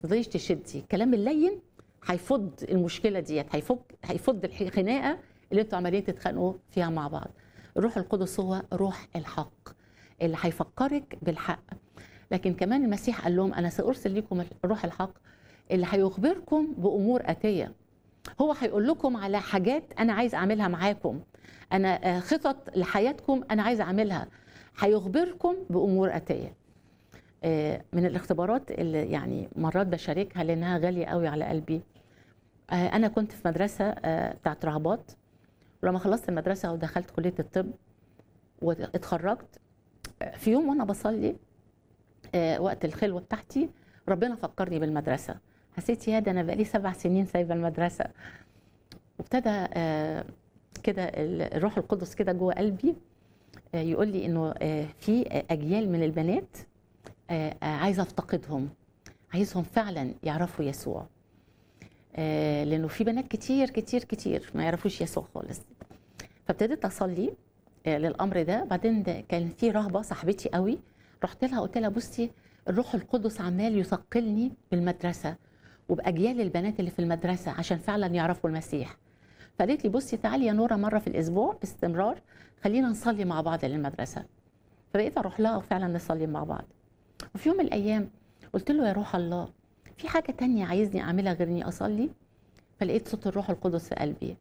تفضليش تشدي الكلام اللين هيفض المشكله ديت هيفك هيفض الخناقه اللي انتوا عمالين تتخانقوا فيها مع بعض الروح القدس هو روح الحق اللي هيفكرك بالحق لكن كمان المسيح قال لهم انا سارسل لكم الروح الحق اللي هيخبركم بامور اتيه هو هيقول لكم على حاجات انا عايز اعملها معاكم انا خطط لحياتكم انا عايز اعملها هيخبركم بامور اتيه من الاختبارات اللي يعني مرات بشاركها لانها غاليه قوي على قلبي انا كنت في مدرسه بتاعت رهبات ولما خلصت المدرسه ودخلت كليه الطب واتخرجت في يوم وانا بصلي وقت الخلوه بتاعتي ربنا فكرني بالمدرسه حسيت يا ده انا بقالي سبع سنين سايبه المدرسه وابتدى كده الروح القدس كده جوه قلبي يقول لي انه في اجيال من البنات عايزه افتقدهم عايزهم فعلا يعرفوا يسوع لانه في بنات كتير كتير كتير ما يعرفوش يسوع خالص فابتديت اصلي للامر ده بعدين ده كان في رهبه صاحبتي قوي رحت لها قلت لها بصي الروح القدس عمال يثقلني بالمدرسه وباجيال البنات اللي في المدرسه عشان فعلا يعرفوا المسيح فقالت لي بصي تعالي يا نوره مره في الاسبوع باستمرار خلينا نصلي مع بعض للمدرسه فبقيت اروح لها وفعلا نصلي مع بعض وفي يوم من الايام قلت له يا روح الله في حاجه تانية عايزني اعملها غير اني اصلي فلقيت صوت الروح القدس في قلبي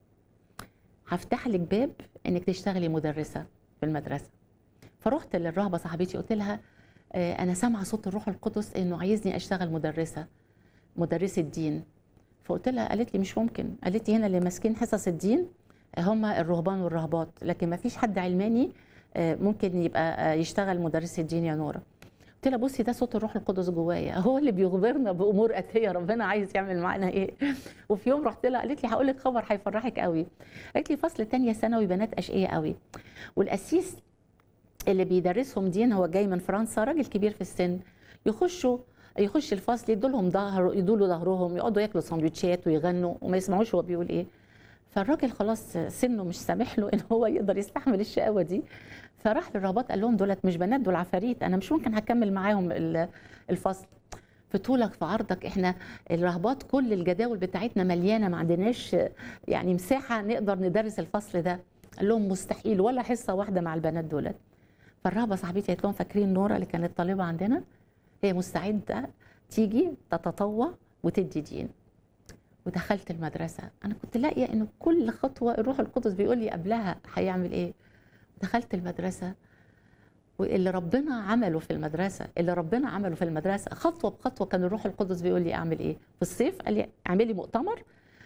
هفتح لك باب انك تشتغلي مدرسه في المدرسه فرحت للرهبه صاحبتي قلت لها انا سامعه صوت الروح القدس انه عايزني اشتغل مدرسه مدرسه دين فقلت لها قالت لي مش ممكن قالت لي هنا اللي ماسكين حصص الدين هم الرهبان والرهبات لكن ما فيش حد علماني ممكن يبقى يشتغل مدرسه دين يا نوره قلت لها بصي ده صوت الروح القدس جوايا هو اللي بيخبرنا بامور اتيه ربنا عايز يعمل معانا ايه وفي يوم رحت لها قالت لي هقول لك خبر هيفرحك قوي قالت لي فصل تانية ثانوي بنات اشقياء قوي والقسيس اللي بيدرسهم دين هو جاي من فرنسا راجل كبير في السن يخشوا يخش الفصل يدوا لهم ظهر يدوا له ظهرهم يقعدوا ياكلوا سندوتشات ويغنوا وما يسمعوش هو بيقول ايه فالراجل خلاص سنه مش سامح له ان هو يقدر يستحمل الشقاوه دي فراح للرهبات قال لهم دولت مش بنات دول عفاريت انا مش ممكن هكمل معاهم الفصل في طولك في عرضك احنا الرهبات كل الجداول بتاعتنا مليانه ما عندناش يعني مساحه نقدر ندرس الفصل ده قال لهم مستحيل ولا حصه واحده مع البنات دولت فالرهبه صاحبتي قالت لهم فاكرين نوره اللي كانت طالبه عندنا هي مستعده تيجي تتطوع وتدي دين ودخلت المدرسه انا كنت لاقيه انه كل خطوه الروح القدس بيقول لي قبلها هيعمل ايه دخلت المدرسه واللي ربنا عمله في المدرسه اللي ربنا عمله في المدرسه خطوه بخطوه كان الروح القدس بيقول لي اعمل ايه في الصيف قال لي اعملي مؤتمر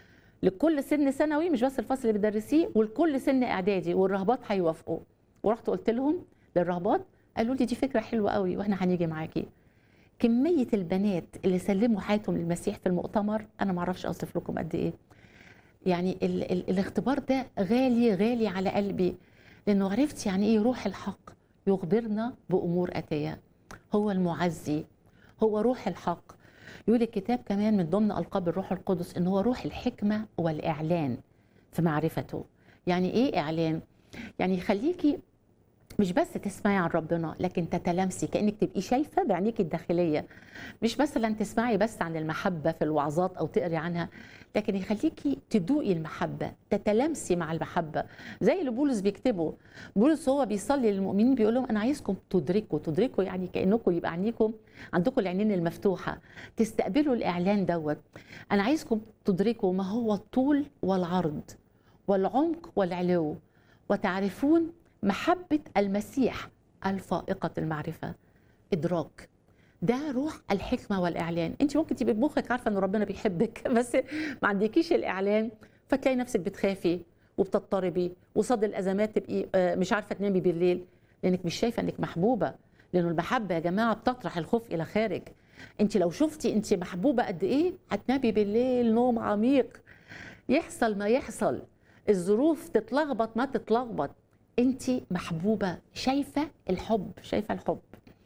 لكل سن ثانوي مش بس الفصل اللي بتدرسيه ولكل سن اعدادي والرهبات هيوافقوا ورحت قلت لهم للرهبات قالوا لي دي فكره حلوه قوي واحنا هنيجي معاكي كميه البنات اللي سلموا حياتهم للمسيح في المؤتمر انا ما اعرفش اوصف لكم قد ايه يعني ال ال الاختبار ده غالي غالي على قلبي لانه عرفت يعني ايه روح الحق يخبرنا بامور اتيه هو المعزي هو روح الحق يقول الكتاب كمان من ضمن القاب الروح القدس ان هو روح الحكمه والاعلان في معرفته يعني ايه اعلان يعني يخليكي مش بس تسمعي عن ربنا لكن تتلامسي كانك تبقي شايفه بعينيك الداخليه مش مثلا تسمعي بس عن المحبه في الوعظات او تقري عنها لكن يخليكي تدوقي المحبه تتلامسي مع المحبه زي اللي بولس بيكتبه بولس هو بيصلي للمؤمنين بيقول لهم انا عايزكم تدركوا تدركوا يعني كانكم يبقى عينيكم عندكم العينين المفتوحه تستقبلوا الاعلان دوت انا عايزكم تدركوا ما هو الطول والعرض والعمق والعلو وتعرفون محبة المسيح الفائقة المعرفة إدراك ده روح الحكمة والإعلان أنت ممكن تبقي بمخك عارفة أن ربنا بيحبك بس ما عندكيش الإعلان فتلاقي نفسك بتخافي وبتضطربي وصد الأزمات تبقي مش عارفة تنامي بالليل لأنك مش شايفة أنك محبوبة لأنه المحبة يا جماعة بتطرح الخوف إلى خارج أنت لو شفتي أنت محبوبة قد إيه هتنامي بالليل نوم عميق يحصل ما يحصل الظروف تتلخبط ما تتلخبط انت محبوبه شايفه الحب شايفه الحب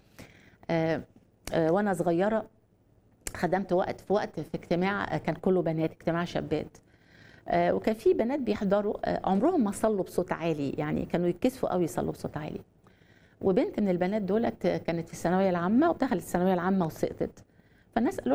آه آه وانا صغيره خدمت وقت في وقت في اجتماع كان كله بنات اجتماع شابات آه وكان في بنات بيحضروا عمرهم ما صلوا بصوت عالي يعني كانوا يتكسفوا قوي يصلوا بصوت عالي وبنت من البنات دولت كانت في الثانويه العامه ودخلت الثانويه العامه وسقطت فالناس قالوا